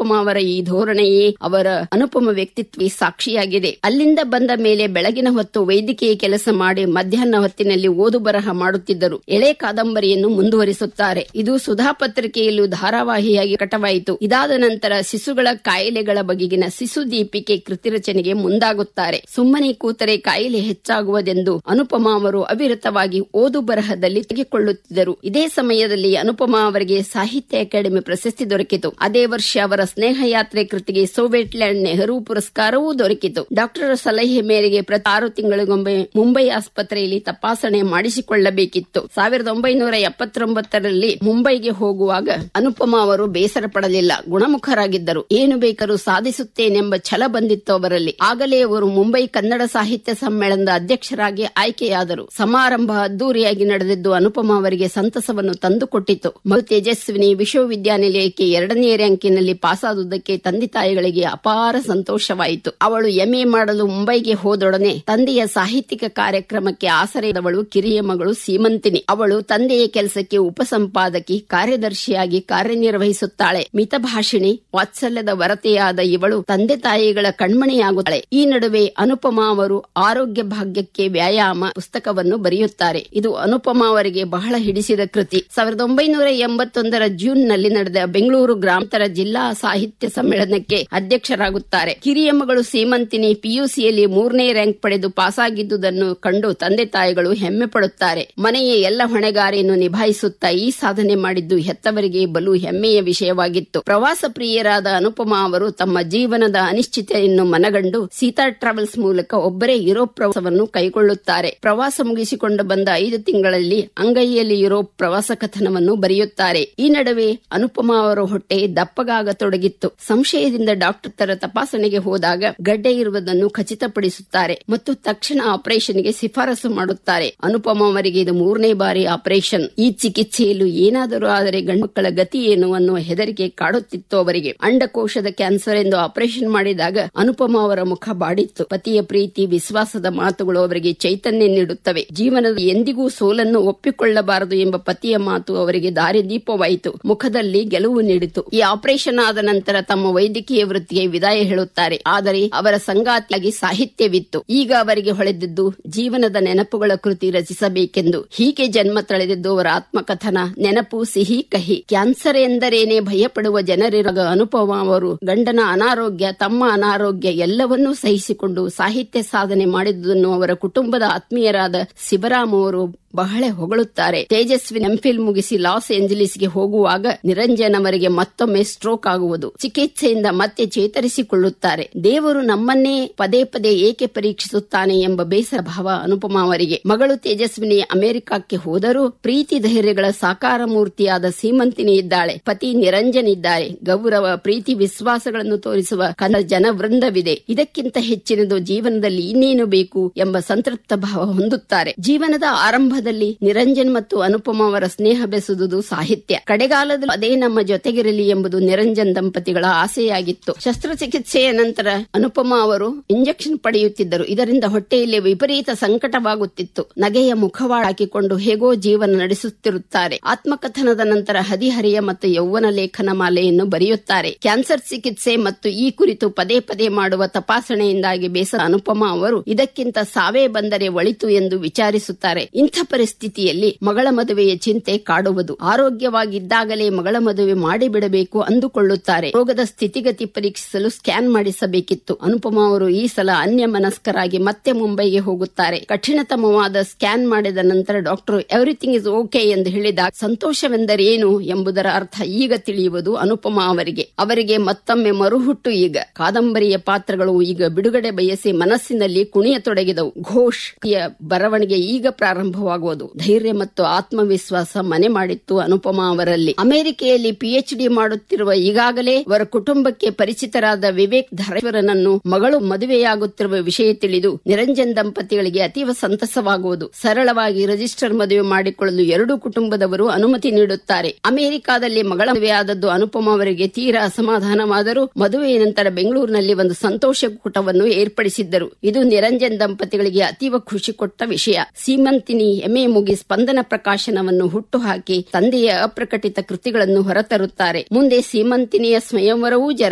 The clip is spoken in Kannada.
ಅನುಪಮ ಅವರ ಈ ಧೋರಣೆಯೇ ಅವರ ಅನುಪಮ ವ್ಯಕ್ತಿತ್ವ ಸಾಕ್ಷಿಯಾಗಿದೆ ಅಲ್ಲಿಂದ ಬಂದ ಮೇಲೆ ಬೆಳಗಿನ ಹೊತ್ತು ವೈದ್ಯಕೀಯ ಕೆಲಸ ಮಾಡಿ ಮಧ್ಯಾಹ್ನ ಹೊತ್ತಿನಲ್ಲಿ ಓದು ಬರಹ ಮಾಡುತ್ತಿದ್ದರು ಎಳೆ ಕಾದಂಬರಿಯನ್ನು ಮುಂದುವರಿಸುತ್ತಾರೆ ಇದು ಸುಧಾ ಪತ್ರಿಕೆಯಲ್ಲೂ ಧಾರಾವಾಹಿಯಾಗಿ ಕಟವಾಯಿತು ಇದಾದ ನಂತರ ಶಿಶುಗಳ ಕಾಯಿಲೆಗಳ ಬಗೆಗಿನ ಶಿಶು ದೀಪಿಕೆ ಕೃತಿ ರಚನೆಗೆ ಮುಂದಾಗುತ್ತಾರೆ ಸುಮ್ಮನೆ ಕೂತರೆ ಕಾಯಿಲೆ ಹೆಚ್ಚಾಗುವುದೆಂದು ಅನುಪಮ ಅವರು ಅವಿರತವಾಗಿ ಓದು ಬರಹದಲ್ಲಿ ತೆಗೆದುಕೊಳ್ಳುತ್ತಿದ್ದರು ಇದೇ ಸಮಯದಲ್ಲಿ ಅನುಪಮ ಅವರಿಗೆ ಸಾಹಿತ್ಯ ಅಕಾಡೆಮಿ ಪ್ರಶಸ್ತಿ ದೊರಕಿತು ಅದೇ ವರ್ಷ ಅವರ ಸ್ನೇಹ ಯಾತ್ರೆ ಕೃತಿಗೆ ಸೋವಿಯಟ್ ಲ್ಯಾಂಡ್ ನೆಹರು ಪುರಸ್ಕಾರವೂ ದೊರಕಿತು ಡಾಕ್ಟರ್ ಸಲಹೆ ಮೇರೆಗೆ ಪ್ರತಿ ಆರು ತಿಂಗಳಿಗೊಮ್ಮೆ ಮುಂಬೈ ಆಸ್ಪತ್ರೆಯಲ್ಲಿ ತಪಾಸಣೆ ಮಾಡಿಸಿಕೊಳ್ಳಬೇಕಿತ್ತು ಸಾವಿರದ ಒಂಬೈನೂರ ಎಪ್ಪತ್ತೊಂಬತ್ತರಲ್ಲಿ ಮುಂಬೈಗೆ ಹೋಗುವಾಗ ಅನುಪಮ ಅವರು ಬೇಸರ ಪಡಲಿಲ್ಲ ಗುಣಮುಖರಾಗಿದ್ದರು ಏನು ಬೇಕಾದರೂ ಸಾಧಿಸುತ್ತೇನೆಂಬ ಛಲ ಬಂದಿತ್ತು ಅವರಲ್ಲಿ ಆಗಲೇ ಅವರು ಮುಂಬೈ ಕನ್ನಡ ಸಾಹಿತ್ಯ ಸಮ್ಮೇಳನದ ಅಧ್ಯಕ್ಷರಾಗಿ ಆಯ್ಕೆಯಾದರು ಸಮಾರಂಭ ಅದ್ದೂರಿಯಾಗಿ ನಡೆದಿದ್ದು ಅನುಪಮ ಅವರಿಗೆ ಸಂತಸವನ್ನು ತಂದುಕೊಟ್ಟಿತು ಮರು ತೇಜಸ್ವಿನಿ ವಿಶ್ವವಿದ್ಯಾನಿಲಯಕ್ಕೆ ಎರಡನೇ ರ್ಯಾಂಕಿನಲ್ಲಿ ಪಾಸಾದುದಕ್ಕೆ ತಂದೆ ತಾಯಿಗಳಿಗೆ ಅಪಾರ ಸಂತೋಷವಾಯಿತು ಅವಳು ಎಂಎ ಮಾಡಲು ಮುಂಬೈಗೆ ಹೋದೊಡನೆ ತಂದೆಯ ಸಾಹಿತ್ಯಿಕ ಕಾರ್ಯಕ್ರಮಕ್ಕೆ ಆಸರೆದವಳು ಕಿರಿಯ ಮಗಳು ಸೀಮಂತಿನಿ ಅವಳು ತಂದೆಯ ಕೆಲಸಕ್ಕೆ ಉಪಸಂಪಾದಕಿ ಕಾರ್ಯದರ್ಶಿಯಾಗಿ ಕಾರ್ಯನಿರ್ವಹಿಸುತ್ತಾಳೆ ಮಿತಭಾಷಿಣಿ ವಾತ್ಸಲ್ಯದ ವರತೆಯಾದ ಇವಳು ತಂದೆ ತಾಯಿಗಳ ಕಣ್ಮಣಿಯಾಗುತ್ತಾಳೆ ಈ ನಡುವೆ ಅನುಪಮ ಅವರು ಆರೋಗ್ಯ ಭಾಗ್ಯಕ್ಕೆ ವ್ಯಾಯಾಮ ಪುಸ್ತಕವನ್ನು ಬರೆಯುತ್ತಾರೆ ಇದು ಅನುಪಮ ಅವರಿಗೆ ಬಹಳ ಹಿಡಿಸಿದ ಕೃತಿ ಸಾವಿರದ ಒಂಬೈನೂರ ಎಂಬತ್ತೊಂದರ ಜೂನ್ ನಲ್ಲಿ ನಡೆದ ಬೆಂಗಳೂರು ಗ್ರಾಮಾಂತರ ಜಿಲ್ಲಾ ಸಾಹಿತ್ಯ ಸಮ್ಮೇಳನಕ್ಕೆ ಅಧ್ಯಕ್ಷರಾಗುತ್ತಾರೆ ಕಿರಿಯ ಮಗಳು ಸೀಮಂತಿನಿ ಪಿಯುಸಿಯಲ್ಲಿ ಮೂರನೇ ರ್ಯಾಂಕ್ ಪಡೆದು ಪಾಸಾಗಿದ್ದುದನ್ನು ಕಂಡು ತಂದೆ ತಾಯಿಗಳು ಹೆಮ್ಮೆ ಪಡುತ್ತಾರೆ ಮನೆಯ ಎಲ್ಲ ಹೊಣೆಗಾರಿಯನ್ನು ನಿಭಾಯಿಸುತ್ತಾ ಈ ಸಾಧನೆ ಮಾಡಿದ್ದು ಹೆತ್ತವರಿಗೆ ಬಲು ಹೆಮ್ಮೆಯ ವಿಷಯವಾಗಿತ್ತು ಪ್ರವಾಸ ಪ್ರಿಯರಾದ ಅನುಪಮ ಅವರು ತಮ್ಮ ಜೀವನದ ಅನಿಶ್ಚಿತೆಯನ್ನು ಮನಗಂಡು ಸೀತಾ ಟ್ರಾವೆಲ್ಸ್ ಮೂಲಕ ಒಬ್ಬರೇ ಯುರೋಪ್ ಪ್ರವಾಸವನ್ನು ಕೈಗೊಳ್ಳುತ್ತಾರೆ ಪ್ರವಾಸ ಮುಗಿಸಿಕೊಂಡು ಬಂದ ಐದು ತಿಂಗಳಲ್ಲಿ ಅಂಗೈಯಲ್ಲಿ ಯುರೋಪ್ ಪ್ರವಾಸ ಕಥನವನ್ನು ಬರೆಯುತ್ತಾರೆ ಈ ನಡುವೆ ಅನುಪಮ ಅವರ ಹೊಟ್ಟೆ ದಪ್ಪಗಾಗತೊಡಗಿತ್ತು ಸಂಶಯದಿಂದ ಡಾಕ್ಟರ್ ತರ ತಪಾಸಣೆಗೆ ಹೋದಾಗ ಗಡ್ಡೆ ಇರುವುದನ್ನು ಖಚಿತಪಡಿಸುತ್ತಾರೆ ಮತ್ತು ತಕ್ಷಣ ಆಪರೇಷನ್ಗೆ ಶಿಫಾರಸು ಮಾಡುತ್ತಾರೆ ಅನುಪಮ ಅವರಿಗೆ ಇದು ಮೂರನೇ ಬಾರಿ ಆಪರೇಷನ್ ಈ ಚಿಕಿತ್ಸೆಯಲ್ಲೂ ಏನಾದರೂ ಆದರೆ ಗಂಡುಮಕ್ಕಳ ಗತಿ ಏನು ಅನ್ನುವ ಹೆದರಿಕೆ ಕಾಡುತ್ತಿತ್ತು ಅವರಿಗೆ ಅಂಡಕೋಶದ ಕ್ಯಾನ್ಸರ್ ಎಂದು ಆಪರೇಷನ್ ಮಾಡಿದಾಗ ಅನುಪಮ ಅವರ ಮುಖ ಬಾಡಿತ್ತು ಪತಿಯ ಪ್ರೀತಿ ವಿಶ್ವಾಸದ ಮಾತುಗಳು ಅವರಿಗೆ ಚೈತನ್ಯ ನೀಡುತ್ತವೆ ಜೀವನದ ಎಂದಿಗೂ ಸೋಲನ್ನು ಒಪ್ಪಿಕೊಳ್ಳಬಾರದು ಎಂಬ ಪತಿಯ ಮಾತು ಅವರಿಗೆ ದಾರಿದೀಪವಾಯಿತು ಮುಖದಲ್ಲಿ ಗೆಲುವು ನೀಡಿತು ಈ ಆಪರೇಷನ್ ಆದ ನಂತರ ತಮ್ಮ ವೈದ್ಯಕೀಯ ವೃತ್ತಿಗೆ ವಿದಾಯ ಹೇಳುತ್ತಾರೆ ಆದರೆ ಅವರ ಸಂಗಾತಿಯಾಗಿ ಸಾಹಿತ್ಯವಿತ್ತು ಈಗ ಅವರಿಗೆ ಹೊಳೆದಿದ್ದು ಜೀವನದ ನೆನಪುಗಳ ಕೃತಿ ರಚಿಸಬೇಕೆಂದು ಹೀಗೆ ಜನ್ಮ ತಳೆದಿದ್ದು ಅವರ ಆತ್ಮಕಥನ ನೆನಪು ಸಿಹಿ ಕಹಿ ಕ್ಯಾನ್ಸರ್ ಎಂದರೇನೆ ಭಯಪಡುವ ಜನರಿರಾಗ ಅನುಪಮ ಅವರು ಗಂಡನ ಅನಾರೋಗ್ಯ ತಮ್ಮ ಅನಾರೋಗ್ಯ ಎಲ್ಲವನ್ನೂ ಸಹಿಸಿಕೊಂಡು ಸಾಹಿತ್ಯ ಸಾಧನೆ ಮಾಡಿದುದನ್ನು ಅವರ ಕುಟುಂಬದ ಆತ್ಮೀಯರಾದ ಶಿವರಾಮ್ ಅವರು ಬಹಳ ಹೊಗಳುತ್ತಾರೆ ತೇಜಸ್ವಿ ಎಂಫಿಲ್ ಮುಗಿಸಿ ಲಾಸ್ ಏಂಜಲೀಸ್ಗೆ ಹೋಗುವಾಗ ನಿರಂಜನ್ ಅವರಿಗೆ ಮತ್ತೊಮ್ಮೆ ಸ್ಟ್ರೋಕ್ ಆಗುವುದು ಚಿಕಿತ್ಸೆಯಿಂದ ಮತ್ತೆ ಚೇತರಿಸಿಕೊಳ್ಳುತ್ತಾರೆ ದೇವರು ನಮ್ಮನ್ನೇ ಪದೇ ಪದೇ ಏಕೆ ಪರೀಕ್ಷಿಸುತ್ತಾನೆ ಎಂಬ ಬೇಸರ ಭಾವ ಅನುಪಮ ಅವರಿಗೆ ಮಗಳು ತೇಜಸ್ವಿನಿ ಅಮೆರಿಕಕ್ಕೆ ಹೋದರೂ ಪ್ರೀತಿ ಧೈರ್ಯಗಳ ಸಾಕಾರ ಮೂರ್ತಿಯಾದ ಸೀಮಂತಿನಿ ಇದ್ದಾಳೆ ಪತಿ ನಿರಂಜನ್ ಇದ್ದಾರೆ ಗೌರವ ಪ್ರೀತಿ ವಿಶ್ವಾಸಗಳನ್ನು ತೋರಿಸುವ ಕನ್ನಡ ಜನ ವೃಂದವಿದೆ ಇದಕ್ಕಿಂತ ಹೆಚ್ಚಿನದು ಜೀವನದಲ್ಲಿ ಇನ್ನೇನು ಬೇಕು ಎಂಬ ಸಂತೃಪ್ತ ಭಾವ ಹೊಂದುತ್ತಾರೆ ಜೀವನದ ಆರಂಭದಲ್ಲಿ ನಿರಂಜನ್ ಮತ್ತು ಅನುಪಮ ಅವರ ಸ್ನೇಹ ಬೆಸುವುದು ಸಾಹಿತ್ಯ ಕಡೆಗಾಲದಲ್ಲಿ ಅದೇ ನಮ್ಮ ಜೊತೆಗಿರಲಿ ಎಂಬುದು ನಿರಂಜನ್ ದಂಪತಿಗಳ ಆಸೆಯಾಗಿತ್ತು ಶಸ್ತ್ರಚಿಕಿತ್ಸೆಯ ನಂತರ ಅನುಪಮ ಅವರು ಇಂಜೆಕ್ಷನ್ ಪಡೆಯುತ್ತಿದ್ದರು ಇದರಿಂದ ಹೊಟ್ಟೆಯಲ್ಲಿ ವಿಪರೀತ ಸಂಕಟವಾಗುತ್ತಿತ್ತು ನಗೆಯ ಮುಖವಾಡ ಹಾಕಿಕೊಂಡು ಹೇಗೋ ಜೀವನ ನಡೆಸುತ್ತಿರುತ್ತಾರೆ ಆತ್ಮಕಥನದ ನಂತರ ಹದಿಹರಿಯ ಮತ್ತು ಯೌವನ ಲೇಖನ ಮಾಲೆಯನ್ನು ಬರೆಯುತ್ತಾರೆ ಕ್ಯಾನ್ಸರ್ ಚಿಕಿತ್ಸೆ ಮತ್ತು ಈ ಕುರಿತು ಪದೇ ಪದೇ ಮಾಡುವ ತಪಾಸಣೆಯಿಂದಾಗಿ ಬೇಸರ ಅನುಪಮ ಅವರು ಇದಕ್ಕಿಂತ ಸಾವೇ ಬಂದರೆ ಒಳಿತು ಎಂದು ವಿಚಾರಿಸುತ್ತಾರೆ ಇಂಥ ಪರಿಸ್ಥಿತಿಯಲ್ಲಿ ಮಗಳ ಮದುವೆಯ ಚಿಂತೆ ಕಾಡುವುದು ಆರೋಗ್ಯವಾಗಿದ್ದಾಗಲೇ ಮಗಳ ಮದುವೆ ಮಾಡಿಬಿಡಬೇಕು ಅಂದುಕೊಳ್ಳುತ್ತಾರೆ ರೋಗದ ಸ್ಥಿತಿಗತಿ ಪರೀಕ್ಷಿಸಲು ಸ್ಕ್ಯಾನ್ ಮಾಡಿಸಬೇಕಿತ್ತು ಅನುಪಮ ಅವರು ಈ ಸಲ ಅನ್ಯ ಮನಸ್ಕರಾಗಿ ಮತ್ತೆ ಮುಂಬೈಗೆ ಹೋಗುತ್ತಾರೆ ಕಠಿಣತಮವಾದ ಸ್ಕ್ಯಾನ್ ಮಾಡಿದ ನಂತರ ಡಾಕ್ಟರ್ ಎವ್ರಿಥಿಂಗ್ ಇಸ್ ಓಕೆ ಎಂದು ಹೇಳಿದಾಗ ಸಂತೋಷವೆಂದರೇನು ಎಂಬುದರ ಅರ್ಥ ಈಗ ತಿಳಿಯುವುದು ಅನುಪಮ ಅವರಿಗೆ ಅವರಿಗೆ ಮತ್ತೊಮ್ಮೆ ಮರುಹುಟ್ಟು ಈಗ ಕಾದಂಬರಿಯ ಪಾತ್ರಗಳು ಈಗ ಬಿಡುಗಡೆ ಬಯಸಿ ಮನಸ್ಸಿನಲ್ಲಿ ಕುಣಿಯತೊಡಗಿದವು ಘೋಷ್ ಬರವಣಿಗೆ ಈಗ ಪ್ರಾರಂಭವಾಗುವುದು ಧೈರ್ಯ ಮತ್ತು ಆತ್ಮವಿಶ್ವಾಸ ಮನೆ ಮಾಡಿತ್ತು ಅನುಪಮ ಅವರಲ್ಲಿ ಅಮೆರಿಕೆಯಲ್ಲಿ ಪಿಎಚ್ ಡಿ ಮಾಡುತ್ತಿರುವ ಈಗಾಗಲೇ ಅವರ ಕುಟುಂಬಕ್ಕೆ ಪರಿಚಿತರಾದ ವಿವೇಕ್ ಧರೇಶ್ವರನನ್ನು ಮಗಳು ಮದುವೆಯಾಗುತ್ತಿರುವ ವಿಷಯ ತಿಳಿದು ನಿರಂಜನ್ ದಂಪತಿಗಳಿಗೆ ಅತೀವ ಸಂತಸವಾಗುವುದು ಸರಳವಾಗಿ ರಿಜಿಸ್ಟರ್ ಮದುವೆ ಮಾಡಿಕೊಳ್ಳಲು ಎರಡೂ ಕುಟುಂಬದವರು ಅನುಮತಿ ನೀಡುತ್ತಾರೆ ಅಮೆರಿಕಾದಲ್ಲಿ ಮಗಳ ಮದುವೆಯಾದದ್ದು ಅನುಪಮ ಅವರಿಗೆ ತೀರಾ ಅಸಮಾಧಾನವಾದರೂ ಮದುವೆಯ ನಂತರ ಬೆಂಗಳೂರಿನಲ್ಲಿ ಒಂದು ಸಂತೋಷ ಕೂಟವನ್ನು ಏರ್ಪಡಿಸಿದ್ದರು ಇದು ನಿರಂಜನ್ ದಂಪತಿಗಳಿಗೆ ಅತೀವ ಖುಷಿ ಕೊಟ್ಟ ವಿಷಯ ಸೀಮಂತಿನಿ ಎಂಎ ಮುಗಿ ಸ್ಪಂದನ ಪ್ರಕಾಶನವನ್ನು ಹುಟ್ಟುಹಾಕಿ ತಂದೆಯ ಅಪ್ರಕಟಿತ ಕೃತಿಗಳನ್ನು ಹೊರತರುತ್ತಾರೆ ಮುಂದೆ ಸೀಮಂತಿನಿಯ ಸ್ವಯಂವರವೂ ಜರ